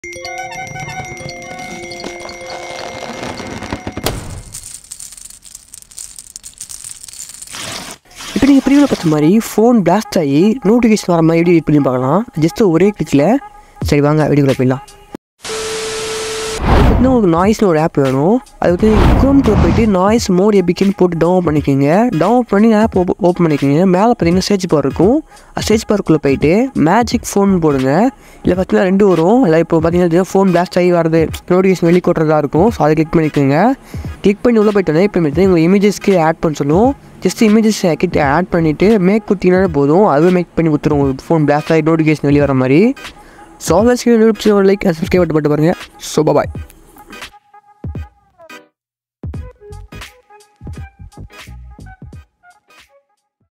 இப்போ நீங்கள் பிரிவில் பார்த்த மாதிரி ஃபோன் பிளாஸ்ட் ஆகி நோட்டிஃபிகேஷன் வர மாதிரி எப்படி எடிட் பண்ணி பார்க்கலாம் ஜஸ்ட் ஒரே கிளிக்கில் சரி வாங்க வீடியோக்குள்ள போயிடலாம் பார்த்தீங்கன்னா உங்களுக்கு நாய்ஸ்னு ஒரு ஆப் வேணும் அது வந்து குரோம்குள்ளே போயிட்டு நாய்ஸ் மோட் எபிக்கின்னு போட்டு டவுன்லோட் பண்ணிக்கோங்க டவுன்லோட் பண்ணி ஆப் ஓப்பன் பண்ணிக்கோங்க மேலே பார்த்தீங்கன்னா சர்ச் பார் இருக்கும் சர்ச் பார்க்குள்ளே போயிட்டு மேஜிக் ஃபோன் போடுங்க இல்லை பார்த்தீங்கன்னா ரெண்டு வரும் இல்லை இப்போ பார்த்தீங்கன்னா ஃபோன் பிளாஸ்ட் ஆகி வரது நோட்டிஃபிகேஷன் வெளி கொட்டுறதா இருக்கும் ஸோ அதை கிளிக் பண்ணிக்கோங்க கிளிக் பண்ணி உள்ளே போயிட்டோன்னே இப்போ உங்கள் இமேஜஸ்க்கு ஆட் பண்ண சொல்லும் ஜஸ்ட் இமேஜஸ் கிட்ட ஆட் பண்ணிவிட்டு மேக் கொடுத்தீங்கன்னா போதும் அதுவே மேக் பண்ணி கொடுத்துரும் உங்களுக்கு ஃபோன் பிளாஸ்ட் ஆகி நோட்டிஃபிகேஷன் வெளியே வர மாதிரி ஸோ ஆல்வேஸ் லைக் சப்ஸ்கிரைப் பட்டு பாருங்கள் ஸோ பாய்